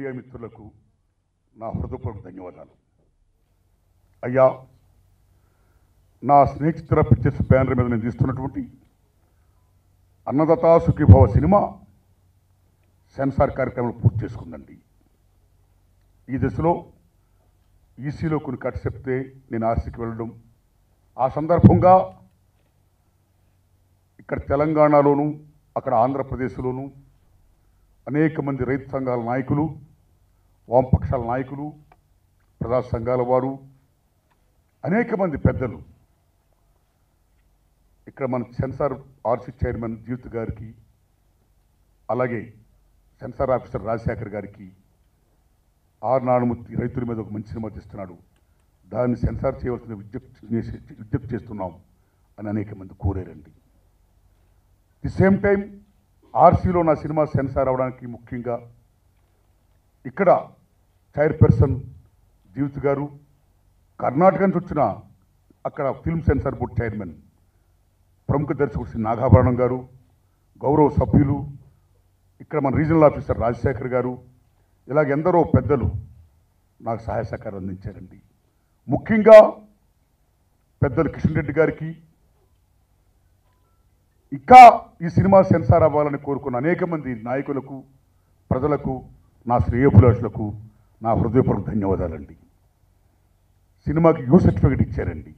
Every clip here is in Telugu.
మీడియా మిత్రులకు నా హృదయపూర్వక ధన్యవాదాలు అయ్యా నా స్నేహితుల పిక్చర్స్ బ్యానర్ మీద నేను తీస్తున్నటువంటి అన్నదాత సుఖీభవ సినిమా సెన్సార్ కార్యక్రమం పూర్తి చేసుకుందండి ఈ దశలో ఈసీలో కొన్ని కట్ చెప్తే నేను ఆర్సీకి వెళ్ళడం ఆ సందర్భంగా ఇక్కడ తెలంగాణలోను అక్కడ ఆంధ్రప్రదేశ్లోను అనేక మంది రైతు సంఘాల నాయకులు వామపక్షాల నాయకులు ప్రజా సంఘాల వారు అనేక మంది పెద్దలు ఇక్కడ మన సెన్సార్ ఆర్సీ చైర్మన్ జీవిత్ గారికి అలాగే సెన్సార్ ఆఫీసర్ రాజశేఖర్ గారికి ఆర్ నానుమూర్తి రైతుల మీద ఒక మంచి సినిమా తీస్తున్నాడు దాన్ని సెన్సార్ చేయవలసిన విజ్ఞప్తి చేసి- విజ్ఞప్తి చేస్తున్నాం అని అనేక మంది కోరారండి ది సేమ్ టైం ఆర్సీలో నా సినిమా సెన్సార్ అవడానికి ముఖ్యంగా ఇక్కడ చైర్పర్సన్ జీవిత్ గారు కర్ణాటక నుంచి వచ్చిన అక్కడ ఫిల్మ్ సెన్సార్ బోర్డ్ చైర్మన్ ప్రముఖ దర్శకుడు శ్రీ నాగాభరణం గారు గౌరవ సభ్యులు ఇక్కడ మన రీజనల్ ఆఫీసర్ రాజశేఖర్ గారు ఇలాగ ఎందరో పెద్దలు నాకు సహాయ సహకారం అందించారండి ముఖ్యంగా పెద్దలు కిషన్ రెడ్డి గారికి ఇంకా ఈ సినిమా సెన్సార్ అవ్వాలని కోరుకున్న అనేక మంది నాయకులకు ప్రజలకు నా శ్రేయోభిలాషులకు నా హృదయపూర్వక ధన్యవాదాలండి సినిమాకి యూ సర్టిఫికేట్ ఇచ్చారండి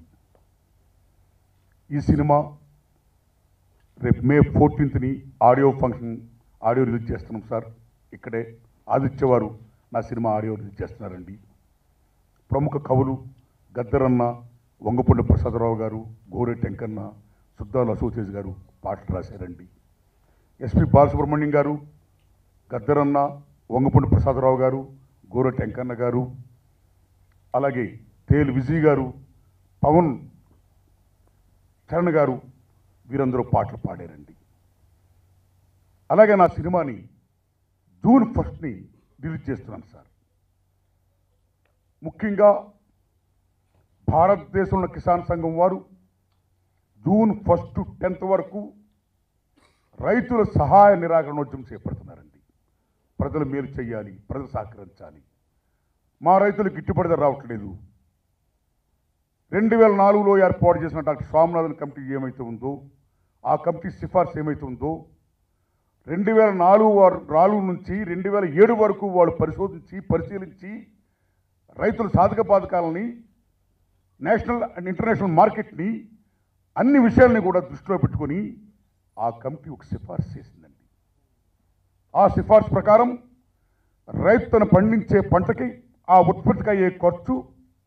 ఈ సినిమా రేపు మే ఫోర్టీన్త్ని ఆడియో ఫంక్షన్ ఆడియో రిలీజ్ చేస్తున్నాం సార్ ఇక్కడే ఆదిత్య వారు నా సినిమా ఆడియో రిలీజ్ చేస్తున్నారండి ప్రముఖ కవులు గద్దరన్న వంగపూడి ప్రసాదరావు గారు గోరె టెంకన్న సుద్దాల అశోతేజ్ గారు పాటలు రాశారండి ఎస్పి బాలసుబ్రహ్మణ్యం గారు గద్దరన్న వంగపూడి ప్రసాదరావు గారు గోరె టెంకన్న గారు అలాగే తేలు విజయ్ గారు పవన్ చరణ్ గారు వీరందరూ పాటలు పాడారండి అలాగే నా సినిమాని జూన్ ఫస్ట్ని రిలీజ్ చేస్తున్నాను సార్ ముఖ్యంగా భారతదేశంలో కిసాన్ సంఘం వారు జూన్ ఫస్ట్ టెన్త్ వరకు రైతుల సహాయ నిరాకరణోద్యమం చేపడుతున్నారండి ప్రజలు మేలు చేయాలి ప్రజలు సహకరించాలి మా రైతులు గిట్టుబడి ధర రావట్లేదు రెండు వేల నాలుగులో ఏర్పాటు చేసిన డాక్టర్ స్వామినాథన్ కమిటీ ఏమైతే ఉందో ఆ కమిటీ సిఫార్సు ఏమైతే ఉందో రెండు వేల నాలుగు వారు నాలుగు నుంచి రెండు వేల ఏడు వరకు వాళ్ళు పరిశోధించి పరిశీలించి రైతుల సాధక బాధకాలని నేషనల్ అండ్ ఇంటర్నేషనల్ మార్కెట్ని అన్ని విషయాల్ని కూడా దృష్టిలో పెట్టుకొని ఆ కమిటీ ఒక సిఫార్సు చేసిందండి ఆ సిఫార్సు ప్రకారం రైతు తను పండించే పంటకి ఆ ఉత్పత్తికి అయ్యే ఖర్చు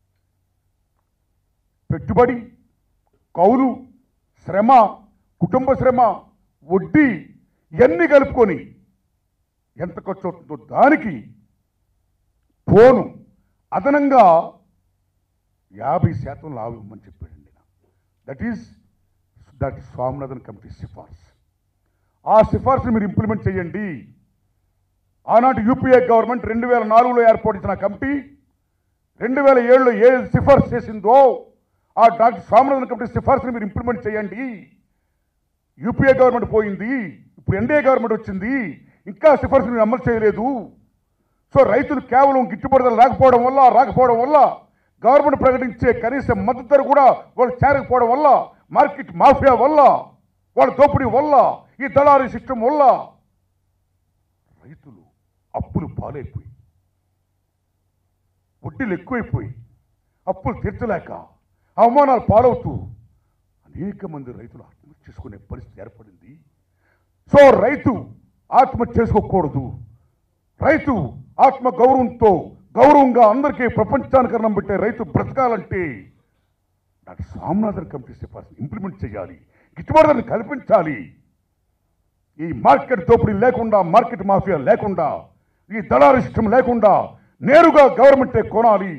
పెట్టుబడి కౌలు శ్రమ కుటుంబ శ్రమ వడ్డీ ఇవన్నీ కలుపుకొని ఎంత ఖర్చు అవుతుందో దానికి పోను అదనంగా యాభై శాతం లాభం ఇవ్వమని చెప్పాడండి that is that Swaminathan committee సిఫార్స్ ఆ సిఫార్సుని మీరు ఇంప్లిమెంట్ చేయండి ఆనాటి యూపీఏ గవర్నమెంట్ రెండు వేల నాలుగులో ఏర్పాటు చేసిన కమిటీ రెండు వేల ఏడులో ఏ సిఫార్సు చేసిందో ఆ డాక్టర్ స్వామినాథన్ కమిటీ సిఫార్సుని మీరు ఇంప్లిమెంట్ చేయండి యూపీఏ గవర్నమెంట్ పోయింది ఇప్పుడు ఎన్డీఏ గవర్నమెంట్ వచ్చింది ఇంకా సిఫార్సు మీరు అమలు చేయలేదు సో రైతులు కేవలం గిట్టుబాటు ధర లేకపోవడం వల్ల రాకపోవడం వల్ల గవర్నమెంట్ ప్రకటించే కనీస మద్దతు ధర కూడా వాళ్ళు చేరకపోవడం వల్ల మార్కెట్ మాఫియా వల్ల వాళ్ళ దోపిడీ వల్ల ఈ దళారీ సిస్టమ్ వల్ల రైతులు అప్పులు పాలైపోయి వడ్డీలు ఎక్కువైపోయి అప్పులు తీర్చలేక అవమానాలు పాలవుతూ అనేక మంది రైతులు ఆత్మహత్య చేసుకునే పరిస్థితి ఏర్పడింది సో రైతు ఆత్మహత్య చేసుకోకూడదు రైతు ఆత్మ గౌరవంతో గౌరవంగా అందరికీ ప్రపంచానికి అన్నం పెట్టే రైతు బ్రతకాలంటే డాక్టర్ స్వామినాథన్ కమిటీ సిఫార్సు ఇంప్లిమెంట్ చేయాలి గిట్టుబాటు ధరని కల్పించాలి ఈ మార్కెట్ దోపిడీ లేకుండా మార్కెట్ మాఫియా లేకుండా ఈ దళారీ సిస్టమ్ లేకుండా నేరుగా గవర్నమెంటే కొనాలి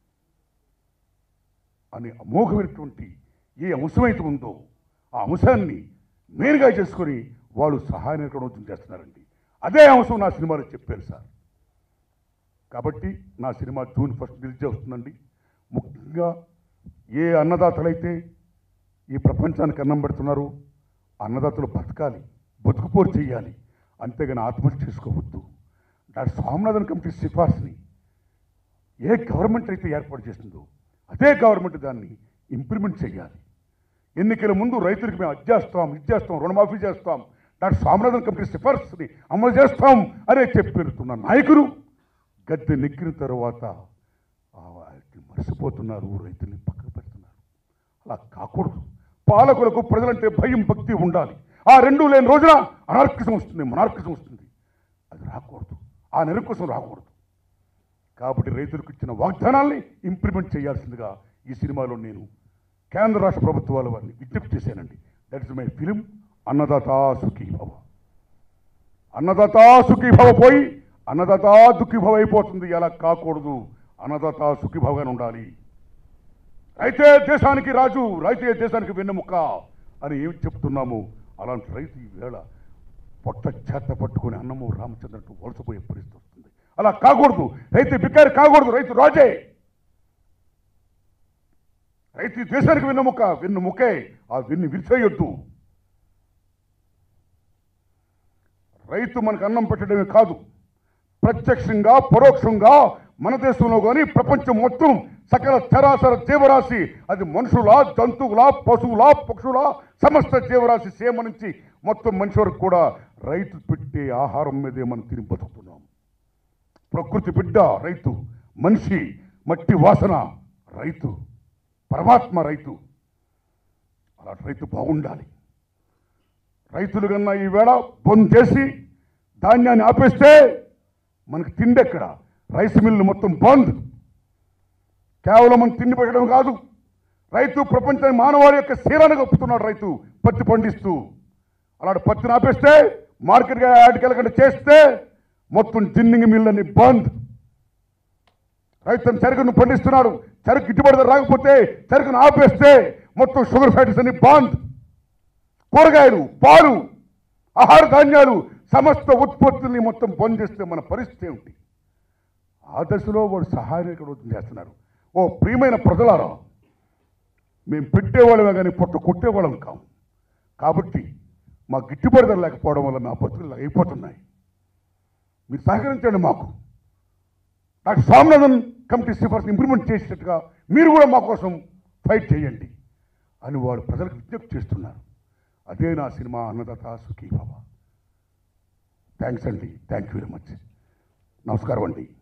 అనే అమోఘమైనటువంటి ఏ అంశమైతే ఉందో ఆ అంశాన్ని మెయిన్గా చేసుకొని వాళ్ళు సహాయ నిర్వహణ చేస్తున్నారండి అదే అంశం నా సినిమాలో చెప్పారు సార్ కాబట్టి నా సినిమా జూన్ ఫస్ట్ రిలీజ్ అవుతుందండి ముఖ్యంగా ఏ అన్నదాతలైతే ఈ ప్రపంచానికి అన్నం పెడుతున్నారో ఆ అన్నదాతలు బతకాలి బతుకుపోరు చేయాలి అంతేగాని ఆత్మహత్య చేసుకోవద్దు డాక్టర్ స్వామినాథన్ కమిటీ సిఫార్సుని ఏ గవర్నమెంట్ అయితే ఏర్పాటు చేస్తుందో అదే గవర్నమెంట్ దాన్ని ఇంప్లిమెంట్ చేయాలి ఎన్నికల ముందు రైతులకు మేము అది చేస్తాం ఇది చేస్తాం రుణమాఫీ చేస్తాం డాక్టర్ స్వామినాథన్ కమిటీ సిఫార్సుని అమలు చేస్తాం అనే చెప్పిరుతున్న నాయకులు గద్దె నెక్కిన తర్వాత ఆ వాటిని మర్చిపోతున్నారు రైతుల్ని పక్కకు పెడుతున్నారు అలా కాకూడదు పాలకులకు ప్రజలంటే భయం భక్తి ఉండాలి ఆ రెండు లేని రోజున అనార్కిజం వస్తుంది మనార్కిజం వస్తుంది అది రాకూడదు ఆ నిరంకుశం రాకూడదు కాబట్టి రైతులకు ఇచ్చిన వాగ్దానాల్ని ఇంప్లిమెంట్ చేయాల్సిందిగా ఈ సినిమాలో నేను కేంద్ర రాష్ట్ర ప్రభుత్వాల వారిని విజ్ఞప్తి చేశానండి that is my film Annadata Sukhi Bhava అన్నదాత సుఖీ భవ పోయి అన్నదాత దుఃఖీ భవ అయిపోతుంది అలా కాకూడదు అన్నదాత సుఖీ భవగానే ఉండాలి రైతే దేశానికి రాజు రైతే దేశానికి వెన్నెముక్క అని ఏమి చెప్తున్నాము అలాంటి రైతు ఈ వేళ పొట్ట చేత పట్టుకుని అన్నము రామచంద్రటు వలసపోయే పరిస్థితి వస్తుంది అలా కాకూడదు రైతు బిక్కారి కాకూడదు రైతు రాజే రైతు ఈ దేశానికి వెన్నెముక వెన్నుముకే ఆ వెన్ను విరిచేయొద్దు రైతు మనకు అన్నం పెట్టడమే కాదు ప్రత్యక్షంగా పరోక్షంగా మన దేశంలో కానీ ప్రపంచం మొత్తం సకల చరాచర జీవరాశి అది మనుషుల జంతువుల పశువుల పక్షుల సమస్త జీవరాశి సేమ నుంచి మొత్తం మనిషి వరకు కూడా రైతు పెట్టే ఆహారం మీదే మనం తిని బతుకుతున్నాం ప్రకృతి బిడ్డ రైతు మనిషి మట్టి వాసన రైతు పరమాత్మ రైతు అలాంటి రైతు బాగుండాలి రైతులు కన్నా ఈవేళ బంద్ చేసి ధాన్యాన్ని ఆపేస్తే మనకు తిండి ఎక్కడ రైస్ మిల్లు మొత్తం బంద్ కేవలం మనం తిండి పెట్టడం కాదు రైతు ప్రపంచ మానవాళి యొక్క శీలాన్ని గొప్పుతున్నాడు రైతు పత్తి పండిస్తూ అలాంటి పత్తిని ఆపేస్తే మార్కెట్గా యాడ్కెళ్ళకుండా చేస్తే మొత్తం జిన్నింగ్ మిల్లని బంద్ రైతు చెరుకును పండిస్తున్నాడు చెరుకు గిట్టుబడి ధర రాకపోతే చెరుకును ఆపేస్తే మొత్తం షుగర్ ఫ్యాక్టరీస్ అన్ని బంద్ కూరగాయలు పాలు ఆహార ధాన్యాలు సమస్త ఉత్పత్తుల్ని మొత్తం బంద్ చేస్తే మన పరిస్థితి ఏమిటి ఆ దశలో వాడు సహాయం ఇక్కడ చేస్తున్నారు ఓ ప్రియమైన ప్రజలారా మేము పెట్టేవాళ్ళమే కానీ పొట్ట కొట్టేవాళ్ళం కాము కాబట్టి మా గిట్టుబడి ధర లేకపోవడం వల్ల మా బతుకులు అయిపోతున్నాయి మీరు సహకరించండి మాకు డాక్టర్ స్వామినాథన్ కమిటీ సిఫార్సు ఇంప్లిమెంట్ చేసేట్టుగా మీరు కూడా మా కోసం ఫైట్ చేయండి అని వాడు ప్రజలకు విజ్ఞప్తి చేస్తున్నారు అదే నా సినిమా అన్నదాత సుఖీ బాబా థ్యాంక్స్ అండి థ్యాంక్ యూ వెరీ మచ్ నమస్కారం అండి